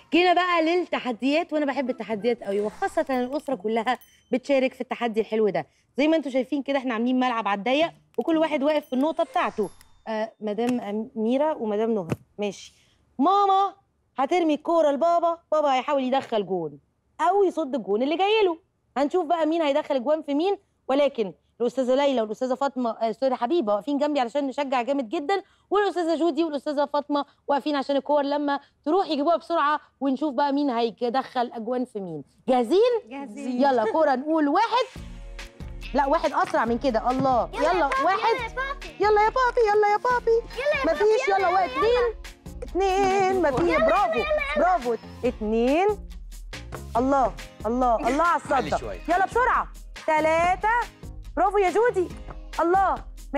جينا بقى للتحديات وانا بحب التحديات قوي وخاصه الاسره كلها بتشارك في التحدي الحلو ده زي ما انتم شايفين كده احنا عاملين ملعب على الضيق وكل واحد واقف في النقطه بتاعته آه مدام اميره ومدام نهى ماشي ماما هترمي الكوره لبابا بابا هيحاول يدخل جون او يصد الجون اللي جاي له هنشوف بقى مين هيدخل اجوان في مين ولكن الاستاذه ليلى والاستاذه فاطمه آه، استاذه حبيبه واقفين جنبي علشان نشجع جامد جدا والاستاذه جودي والاستاذه فاطمه واقفين عشان الكور لما تروح يجيبوها بسرعه ونشوف بقى مين هيدخل اجوان في مين جاهزين جاهزين يلا كوره نقول واحد لا واحد اسرع من كده الله يلا, واحد يلا يا بابي يلا يا بابي مفيش يلا واحد اتنين اتنين مفيش برافو برافو اتنين الله الله الله على علي الصدى شوية. يلا بسرعه ثلاثة برافو يا جودي الله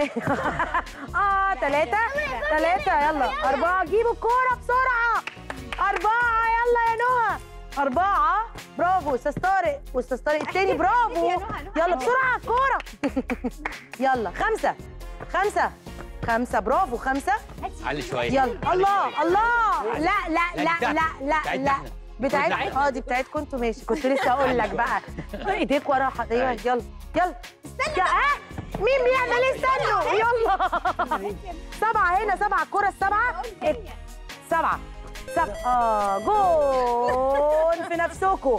اه ثلاثة ثلاثة يلا أربعة جيبوا الكورة بسرعة أربعة يلا يا نهى أربعة برافو أستاذ طارق وأستاذ طارق التاني برافو يلا بسرعة الكورة يلا خمسة خمسة خمسة برافو خمسة علي شويه يلا الله الله لا لا لا لا لا بتاعتنا لا احنا. بتاعت اه دي بتاعتكم انتوا ماشي كنت لسه اقول لك بقى ايديك ورا حد ايوه أيوة. يلا يلا استنى اه مين بيعمل إيه؟ استنوا يلا سبعة هنا سبعة الكرة السبعة ات- سبعة سبعة اه جون في نفسكم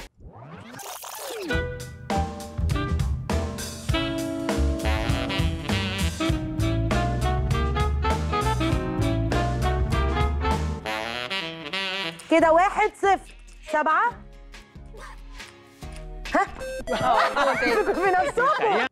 كده واحد صفر سبعة ها في نفسكم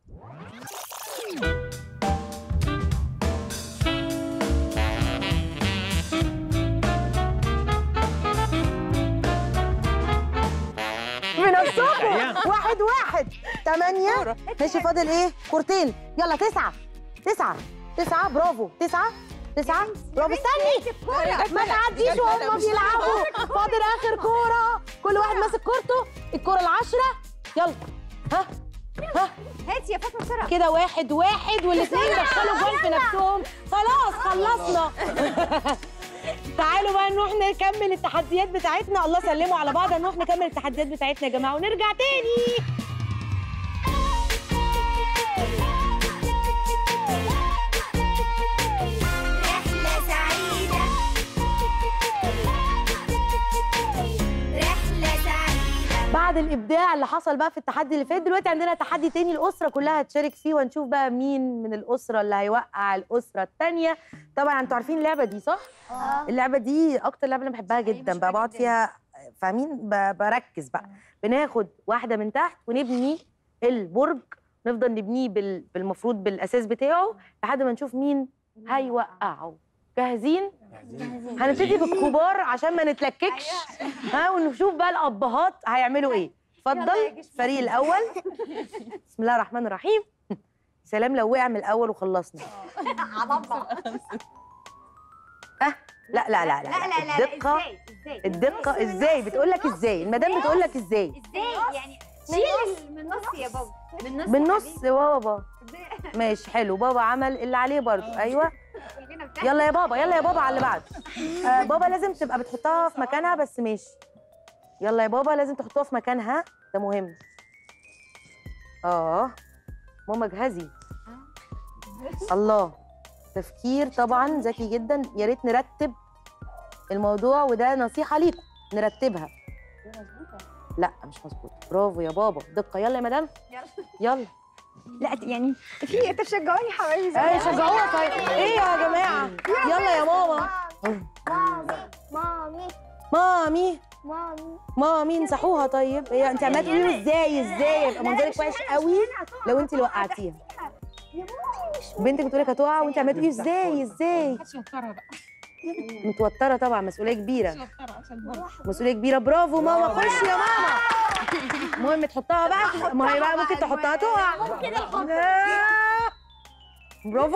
في نفسكم واحد واحد ثمانية ماشي فاضل ايه؟ كورتين يلا تسعة تسعة تسعة برافو تسعة تسعة برافو استني ما تعديش وهم بيلعبوا فاضل اخر كورة كل واحد ماسك كورته الكورة العشرة يلا ها ها هاتي يا فاطمه بسرعه كده واحد واحد والاثنين دخلوا جول في نفسهم خلاص خلصنا تعالوا بقى نروح نكمل التحديات بتاعتنا الله سلموا على بعض نروح نكمل التحديات بتاعتنا يا جماعه ونرجع تاني رحلة سعيدة رحلة سعيدة بعد الابداع اللي حصل بقى في التحدي اللي فات دلوقتي عندنا تحدي تاني الاسره كلها هتشارك فيه وهنشوف بقى مين من الاسره اللي هيوقع الاسره التانيه طبعا انتوا عارفين اللعبه دي صح اللعبه دي اكتر لعبه انا بحبها جدا بقى بقعد فيها فاهمين ب- بركز بقى بناخد واحده من تحت ونبني البرج نفضل نبنيه بال- بالمفروض بالاساس بتاعه لحد ما نشوف مين هيوقعه جاهزين هنبتدي بالكبار عشان ما نتلككش ها ونشوف بقى الابهات هيعملوا ايه اتفضل الفريق الاول بسم الله الرحمن الرحيم سلام لو وقع من الاول وخلصنا اه لا لا لا لا, لا لا لا الدقه ازاي ازاي الدقه ازاي بتقول لك ازاي المدام بتقول لك ازاي ازاي يعني شيل من النص يا بابا من النص بالنص يا بابا ماشي حلو بابا عمل اللي عليه برضو ايوه يلا يا بابا يلا يا بابا على اللي بعده آه بابا لازم تبقى بتحطها في مكانها بس ماشي يلا يا بابا لازم تحطوها في مكانها ده مهم اه ماما جهزي الله تفكير طبعا ذكي جدا يا ريت نرتب الموضوع وده نصيحه ليكم نرتبها لا مش مظبوط برافو يا بابا دقه يلا يا مدام يلا لا يعني في تشجعوني حوالي ايه شجعوها طيب ايه يا جماعه يلا يا ماما مامي مامي مامي مامي امسحوها طيب هي انت عماله تقولي ازاي ازاي يبقى منظرك وحش قوي لو انت اللي وقعتيها بنتك بتقول لك هتقع وانت عماله تقولي ازاي ازاي متوتره طبعا مسؤوليه كبيره مسؤوليه كبيره برافو ماما خش يا ماما المهم تحطها بقى ما هي بقى ممكن تحطها تقع آه. برافو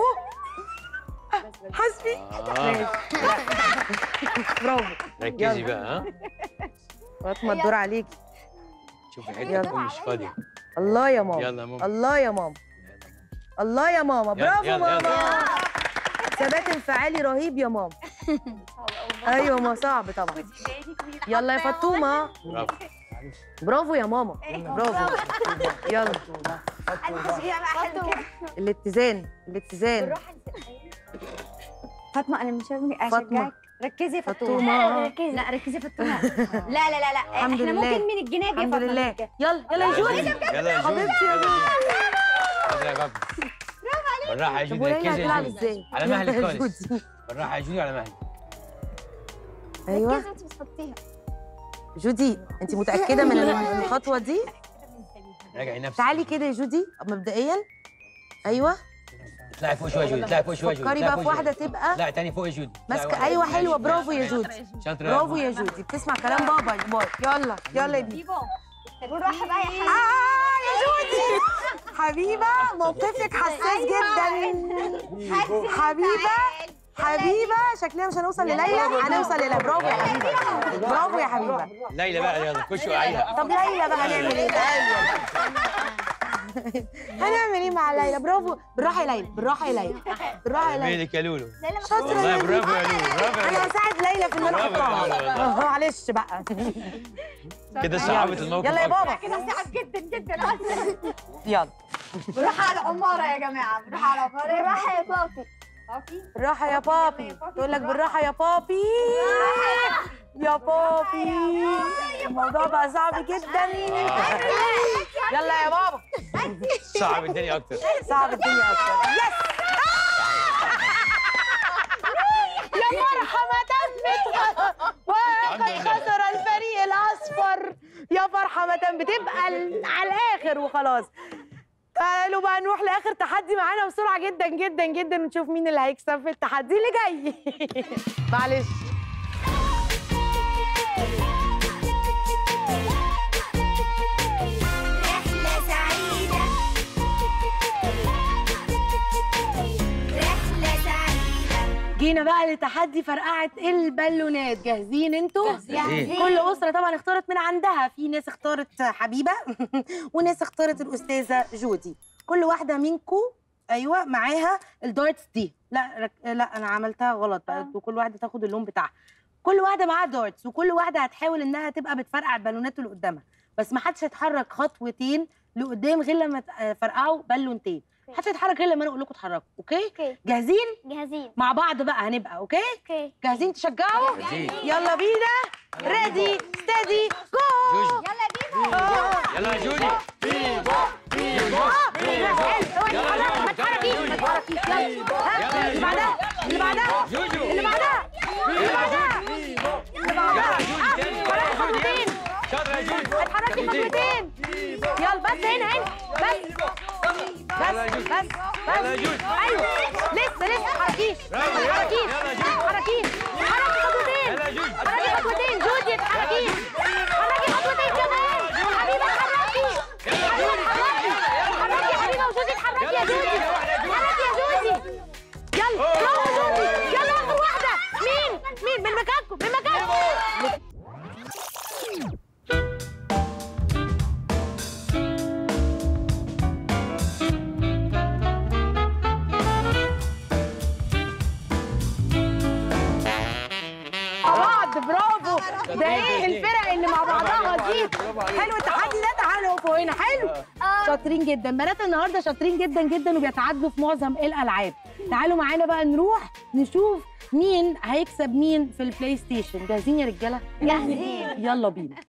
حسبي آه. برافو ركزي بقى ها فاطمه الدور عليكي شوفي حته يلا. تكون مش فاضيه الله يا ماما يلا يا ماما الله يا ماما الله يا ماما يلا، برافو يلا، ماما يلا. ثبات انفعالي رهيب يا ماما ايوه ما صعب طبعا يلا يا فطومه برافو برافو يا ماما برافو يلا الاتزان الاتزان فاطمه انا مش هشجعك فاطمة. ركزي يا فاطمه لا ركزي في التومه لا لا لا لا الحمد احنا لله. ممكن من الجناب يا الحمد فاطمه لله يلا يلا يا جودي يلا يا جودي حبيبتي يا جودي يلا يا بابا بالراحه يا طب جودي وليلى ركزي يا هتلعب جودي ازاي على يلا مهلك يا خالص. جودي. بالراحه يا جودي على مهلك ايوه ركزي انت بتحطيها جودي انت متاكده من الخطوه دي راجعي نفسك تعالي كده يا جودي مبدئيا ايوه اطلعي فوق شويه يا جودي اطلعي فوق شويه يا جودي فكري اطلعي بقى فوق في واحده شوية. تبقى لا تاني فوق يا جودي ماسكه لا، ايوه ماشي، حلوه ماشي، برافو يا ماشي. جودي شاطره برافو يا جودي بتسمع كلام بابا باي يلا يلا يا بيبي بالراحه بقى يا حبيبي اه يا جودي حبيبه موقفك حساس جدا حبيبه حبيبه شكلنا مش هنوصل لليلى هنوصل لليلى برافو يا حبيبه برافو يا حبيبه ليلى بقى يلا خش وقعيها طب ليلى بقى هنعمل ايه تعالي هنعمل ايه مع ليلى برافو بالراحه يا ليلى بالراحه يا ليلى بالراحه يا ليلى مالك يا لولو شاطره والله يا برافو يا لولو برافو يا انا لولو هساعد ليلى في ان انا برافو يا احطها لولو والله. آه، معلش بقى كده صعبت الموقف يلا يا أكتر. بابا كده صعب جدا جدا يلا بالراحه على العماره يا جماعه بالراحه على العماره بالراحه يا بابي بابي بالراحه يا بابي تقول لك بالراحه يا بابي يا بابي الموضوع بقى صعب جدا يلا يا بابا صعب الدنيا اكتر صعب الدنيا اكتر يس يا فرحة ما تمت وقد الحمد لله. خسر الفريق الأصفر يا فرحة ما تم بتبقى ال- على الآخر وخلاص تعالوا بقى نروح لآخر تحدي معانا بسرعة جدا جدا جدا ونشوف مين اللي هيكسب في التحدي اللي جاي معلش رحلة سعيدة رحلة سعيدة جينا بقى لتحدي فرقعة البالونات جاهزين انتوا؟ جاهزين. كل أسرة طبعا اختارت من عندها في ناس اختارت حبيبة وناس اختارت الأستاذة جودي كل واحدة منكم أيوة معاها الدارتس دي لا رك... لا أنا عملتها غلط بقى انتوا كل واحدة تاخد اللون بتاعها كل واحدة معاها دارتس وكل واحدة هتحاول إنها تبقى بتفرقع البالونات اللي قدامها بس ما حدش هيتحرك خطوتين لقدام غير لما تفرقعوا بالونتين محدش هيتحرك غير لما انا اقول لكم اتحركوا اوكي اوكي جاهزين جاهزين مع بعض بقى هنبقى اوكي اوكي جاهزين تشجعوا جاهزين. يلا بينا ريدي ستدي جو جوجو يلا بيبو يلا يا جودي ما تحركيش ما تحركيش يلا ها اللي بعدها اللي بعدها جوجو اللي بعدها اللي بعدها اللي بعدها يلا يا جودي تاني اتحركي خطوتين شاطره يا جودي اتحركي خطوتين يلا بس هنا هنا بس يلا يا بس جودي. بس يلا يا بس جودي. ايوه لسه لسه حركيش برافو، يلا. حركيش يلا يا جودي. حركيش حركي خطوتين يلا يا جودي. حركي خطوتين جودي اتحركي حركي خطوتين كمان حبيبه اتحركي حركي حبيبه وجودي اتحركي يا جودي حركي يا جودي يلا يلا جودي يلا اخر واحده مين مين من مكانكم من مكانكم بعض برافو ده ايه الفرق اللي مع بعضها دي حلو التحدي ده تعالوا اقفوا هنا حلو شاطرين جدا بنات النهارده شاطرين جدا جدا وبيتعادلوا في معظم الالعاب تعالوا معانا بقى نروح نشوف مين هيكسب مين في البلاي ستيشن جاهزين يا رجاله جاهزين يلا بينا